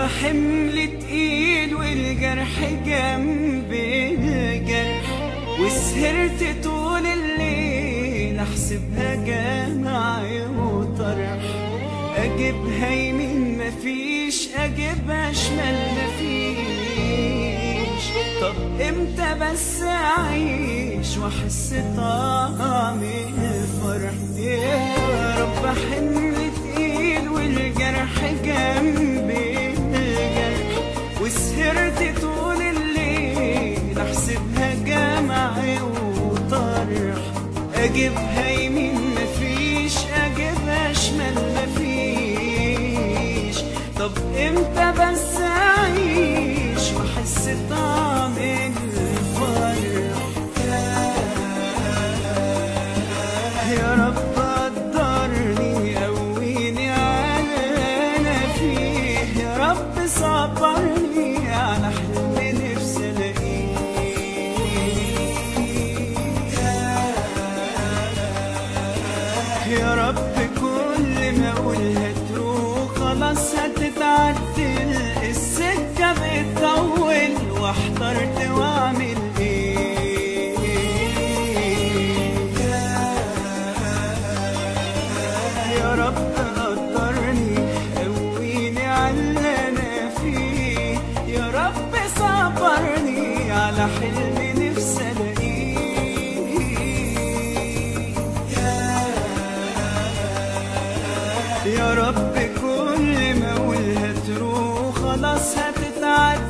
حمل تقيل والجرح جنب الجرح وسهرت طول الليل احسبها جمع وطرح اجيبها يمين مفيش اجيبها شمال مفيش طب امتى بس اعيش واحس طعم الفرح يا رب حمل تقيل والجرح جنب الجرح وسهرت طول الليل احسبها جمع وطرح اجيبها يمين مفيش اجيبها شمال مفيش طب امتى بس اعيش واحس طعم الفرح يا رب قدرني قويني على انا فيه يا رب صبرني على حلم نفسي الاقيه يا رب كل ما اقولها تروح خلاص هتتعدل السكه بتطول واحترت واعمل ايه يا رب قدرني قويني على اللي انا فيه يا رب صبرني على حلم نفسي الاقيه يا رب كل ما اقولها تروح خلاص هتتعدل